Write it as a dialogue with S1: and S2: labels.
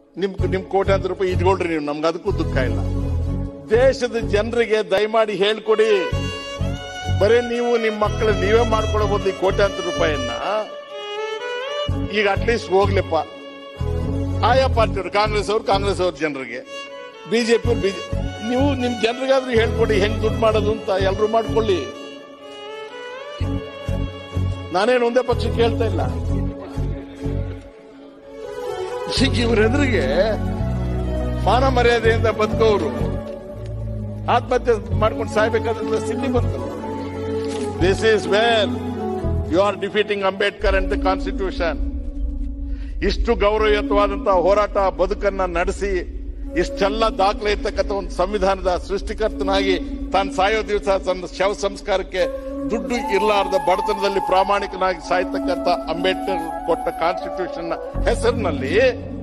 S1: ನಿಮ್ ನಿಮ್ ಕೋಟ್ಯಾಂತರ ರೂಪಾಯಿ ಇಟ್ಕೊಳ್ರಿ ನೀವು ನಮ್ಗೆ ಅದಕ್ಕೂ ದುಃಖ ಇಲ್ಲ ದೇಶದ ಜನರಿಗೆ ದಯಮಾಡಿ ಹೇಳ್ಕೊಡಿ ಬರೀ ನೀವು ನಿಮ್ಮ ಮಕ್ಕಳು ನೀವೇ ಮಾಡ್ಕೊಳ್ಳೋ ಬದಲು ಈ ಕೋಟ್ಯಾಂತರ ರೂಪಾಯಿಯನ್ನ ಈಗ ಅಟ್ಲೀಸ್ಟ್ ಹೋಗ್ಲಿಪ್ಪ ಆಯಾ ಪಾರ್ಟಿಯವರು ಕಾಂಗ್ರೆಸ್ ಅವ್ರು ಕಾಂಗ್ರೆಸ್ ಅವ್ರ ಜನರಿಗೆ ಬಿಜೆಪಿ ಅವ್ರು ಬಿಜೆ ನೀವು ನಿಮ್ ಜನರಿಗಾದ್ರೂ ಹೇಳ್ಕೊಡಿ ಹೆಂಗ್ ದುಡ್ಡು ಮಾಡೋದು ಅಂತ ಎಲ್ರು ಮಾಡ್ಕೊಳ್ಳಿ ನಾನೇನು ಒಂದೇ ಪಕ್ಷ ಕೇಳ್ತಾ ಇಲ್ಲ ಇವ್ರ ಎದುರಿಗೆ ಮಾನ ಮರ್ಯಾದೆಯಿಂದ ಬದುಕೋರು ಆತ್ಮಹತ್ಯೆ ಮಾಡ್ಕೊಂಡು ಸಾಯ್ಬೇಕಾದ್ರೆ ಸ್ಥಿತಿ ಬಂತು this is where you are defeating Ambedkar and the constitution ಇಷ್ಟು ಗೌರವಯುತವಾದಂತಹ ಹೋರಾಟ ಬದುಕನ್ನ ನಡೆಸಿ ಇಷ್ಟೆಲ್ಲ ದಾಖಲೆ ಇರ್ತಕ್ಕಂಥ ಒಂದು ಸಂವಿಧಾನದ ಸೃಷ್ಟಿಕರ್ತನಾಗಿ ತಾನು ಸಾಯೋ ದಿವಸ ತನ್ನ ಶವ ಸಂಸ್ಕಾರಕ್ಕೆ ದುಡ್ಡು ಇರಲಾರದ ಬಡತನದಲ್ಲಿ ಪ್ರಾಮಾಣಿಕನಾಗಿ ಸಾಯ್ತಕ್ಕಂಥ ಅಂಬೇಡ್ಕರ್ ಕೊಟ್ಟ ಕಾನ್ಸ್ಟಿಟ್ಯೂಷನ್ ಹೆಸರಿನಲ್ಲಿ